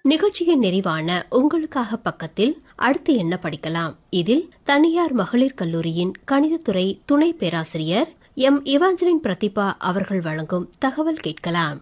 நிகழ்ச்சியின் நிறைவான உங்களுக்காக பக்கத்தில் அடுத்து என்ன படிக்கலாம் இதில் தனியார் மகளிர் கல்லூரியின் கணிதத்துறை துணை பேராசிரியர் எம் இவாஞ்சலின் பிரதிபா அவர்கள் வழங்கும் தகவல் கேட்கலாம்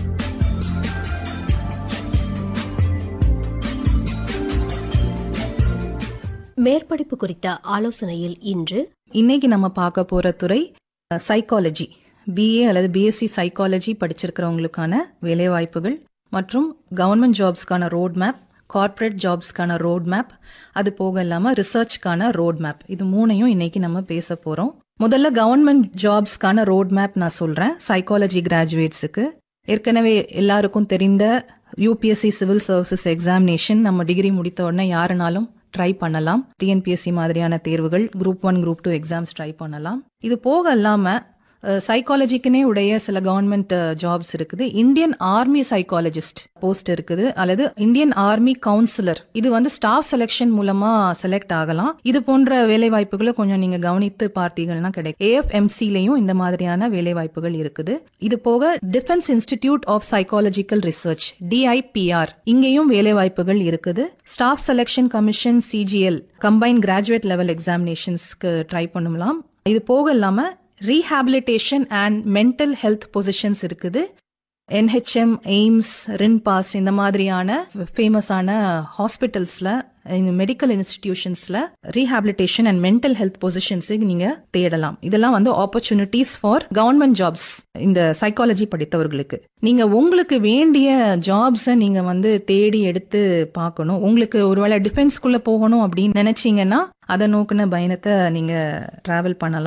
மேற்படிப்பு குறித்த ஆலோசனையில் இன்று இன்னைக்கு நம்ம பார்க்க போற துறை சைக்காலஜி பிஏ அல்லது பிஎஸ்சி சைக்காலஜி படிச்சிருக்கிறவங்களுக்கான வேலைவாய்ப்புகள் மற்றும் கவர்மெண்ட் ஜாப்ஸ்க்கான ரோட் மேப் கார்ப்பரேட் ஜாப்ஸ்க்கான ரோட் மேப் அது போக இல்லாமல் ரிசர்ச்க்கான ரோட் மேப் இது மூணையும் இன்னைக்கு நம்ம பேச போகிறோம் முதல்ல கவர்மெண்ட் ஜாப்ஸ்க்கான ரோட் மேப் நான் சொல்கிறேன் சைக்காலஜி கிராஜுவேட்ஸுக்கு ஏற்கனவே எல்லாருக்கும் தெரிந்த யூபிஎஸ்சி சிவில் சர்வீசஸ் எக்ஸாமினேஷன் நம்ம டிகிரி முடித்த உடனே யாருனாலும் ட்ரை பண்ணலாம் டிஎன்பிஎஸ்சி மாதிரியான தேர்வுகள் group one group two exams try பண்ணலாம் இது போக இல்லாமல் சைக்காலஜிக்குனே உடைய சில கவர்மெண்ட் ஜாப்ஸ் இருக்குது இந்தியன் ஆர்மி சைக்காலஜிஸ்ட் போஸ்ட் இருக்குது அல்லது இந்தியன் ஆர்மி கவுன்சிலர் இது வந்து ஸ்டாஃப் செலெக்ஷன் மூலமா செலக்ட் ஆகலாம் இது போன்ற வேலை வாய்ப்புகளை கொஞ்சம் நீங்க கவனித்து பார்த்தீங்கன்னா கிடைக்கும் ஏஎஃப்எம்சிலையும் இந்த மாதிரியான வேலை வாய்ப்புகள் இருக்குது இது போக defence institute of psychological research DIPR இங்கேயும் வேலை வாய்ப்புகள் இருக்குது staff selection commission CGL combine graduate level எக்ஸாமினேஷன்ஸ்க்கு ட்ரை பண்ணலாம் இது போக இல்லாம rehabilitation and mental health positions இருக்குது என்ஹெச்எம் எய்ம்ஸ் ரின்பாஸ் இந்த மாதிரியான ஃபேமஸான ஹாஸ்பிட்டல்ஸில் மெடிக்கல் இன்ஸ்டிடியூஷன்ஸில் ரீஹாபிலிட்டேஷன் அண்ட் மென்டல் ஹெல்த் பொசிஷன்ஸுக்கு நீங்கள் தேடலாம் இதெல்லாம் வந்து ஆப்பர்ச்சுனிட்டிஸ் ஃபார் கவர்மெண்ட் ஜாப்ஸ் இந்த சைக்காலஜி படித்தவர்களுக்கு நீங்கள் உங்களுக்கு வேண்டிய ஜாப்ஸை நீங்கள் வந்து தேடி எடுத்து பார்க்கணும் உங்களுக்கு ஒருவேளை டிஃபென்ஸ்குள்ளே போகணும் அப்படின்னு நினச்சிங்கன்னா அதை நோக்கின பயணத்தை நீங்கள் ட்ராவல் பண்ணலாம்